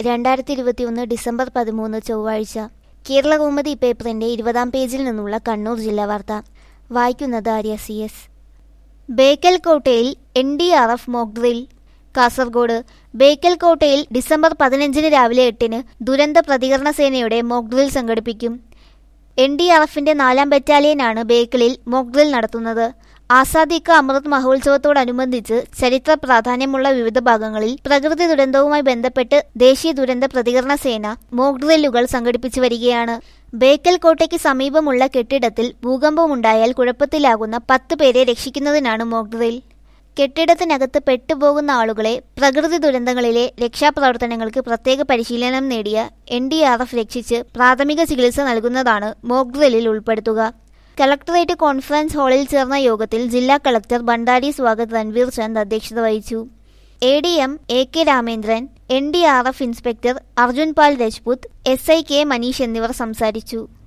രണ്ടായിരത്തി ഇരുപത്തിയൊന്ന് ഡിസംബർ പതിമൂന്ന് ചൊവ്വാഴ്ച കേരളകൗമുദി പേപ്പറിന്റെ ഇരുപതാം പേജിൽ നിന്നുള്ള കണ്ണൂർ ജില്ലാ വാർത്ത വായിക്കുന്നത് ആര്യ സി എസ് ബേക്കൽ കോട്ടയിൽ N D R F mock drill Kasaragod Bekal കോട്ടയിൽ ഡിസംബർ പതിനഞ്ചിന് രാവിലെ എട്ടിന് ദുരന്ത പ്രതികരണ സേനയുടെ മോക്ക് ഡ്രിൽ സംഘടിപ്പിക്കും എൻ ഡി ആർ എഫിന്റെ നാലാം ബറ്റാലിയനാണ് ബേക്കലിൽ മോക്ക് ഡ്രിൽ നടത്തുന്നത് ആസാദി കാ അമൃത് മഹോത്സവത്തോടനുബന്ധിച്ച് ചരിത്ര പ്രാധാന്യമുള്ള വിവിധ ഭാഗങ്ങളിൽ പ്രകൃതി ദുരന്തവുമായി ബന്ധപ്പെട്ട് ദേശീയ ദുരന്ത പ്രതികരണ സേന മോക്ക് ഡ്രില്ലുകൾ സംഘടിപ്പിച്ചു വരികയാണ് ബേക്കൽ കോട്ടയ്ക്ക് സമീപമുള്ള കെട്ടിടത്തിൽ ഭൂകമ്പമുണ്ടായാൽ കുഴപ്പത്തിലാകുന്ന പത്ത് പേരെ രക്ഷിക്കുന്നതിനാണ് മോക്ക് ഡ്രിൽ കെട്ടിടത്തിനകത്ത് പെട്ടുപോകുന്ന ആളുകളെ പ്രകൃതി ദുരന്തങ്ങളിലെ രക്ഷാപ്രവർത്തനങ്ങൾക്ക് പ്രത്യേക പരിശീലനം നേടിയ എൻ ഡി ആർ എഫ് രക്ഷിച്ച് പ്രാഥമിക ചികിത്സ നൽകുന്നതാണ് മോക്ക് ഡ്രില്ലിൽ ഉൾപ്പെടുത്തുക കളക്ടറേറ്റ് കോൺഫറൻസ് ഹാളിൽ ചേർന്ന യോഗത്തിൽ ജില്ലാ കളക്ടർ ഭണ്ഡാരി സ്വാഗത് രൺവീർ ചന്ദ് അധ്യക്ഷത വഹിച്ചു A D M A K Ramendran N D R F inspector Arjun Pal Rajput S I K Manish എന്നിവർ സംസാരിച്ചു